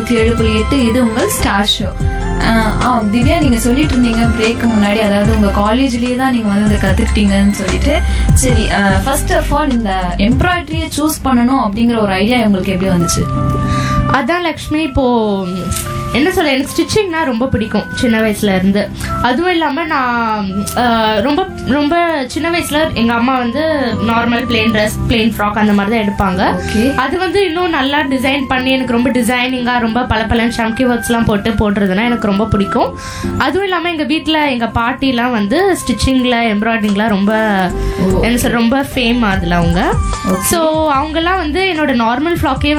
நூற்றி ஏழு புள்ளி எட்டு இது உங்கள் ஸ்டார் ஷோ ஆ திவ்யா நீங்கள் சொல்லிட்டு இருந்தீங்க பிரேக்கு முன்னாடி அதாவது உங்கள் காலேஜ்லேயே தான் நீங்கள் வந்து இதை கற்றுக்கிட்டீங்கன்னு சொல்லிட்டு சரி ஃபர்ஸ்ட் ஆஃப் ஆல் இந்த எம்ப்ராய்டரியை சூஸ் பண்ணணும் அப்படிங்கிற ஒரு ஐடியா உங்களுக்கு எப்படி வந்துச்சு அதான் லக்ஷ்மி இப்போ என்ன சொல்ல எனக்கு ஸ்டிச்சிங்னா ரொம்ப பிடிக்கும் சின்ன வயசுல இருந்து அதுவும் இல்லாம நான் அஹ், ரொம்ப ரொம்ப சின்ன வயசுல எங்க அம்மா வந்து normal plain dress plain frock அந்த மாதிரி தான் எடுப்பாங்க Okay. அது வந்து இன்னும் நல்லா டிசைன் பண்ணி எனக்கு ரொம்ப டிசைனிங்கா ரொம்ப பல பல ஷம்கி ஒர்க்ஸ்லாம் போட்டு போடுறதுனா எனக்கு ரொம்ப பிடிக்கும் அதுவும் இல்லாம எங்க வீட்ல எங்க பாட்டிலாம் வந்து ஸ்டிச்சிங்ல எம்ப்ராய்டிங்லாம் ரொம்ப என்ன சொல்ற ரொம்ப ஃபேம் அதுல அவங்க ஸோ அவங்கெல்லாம் வந்து என்னோட நார்மல் ஃப்ராக்கே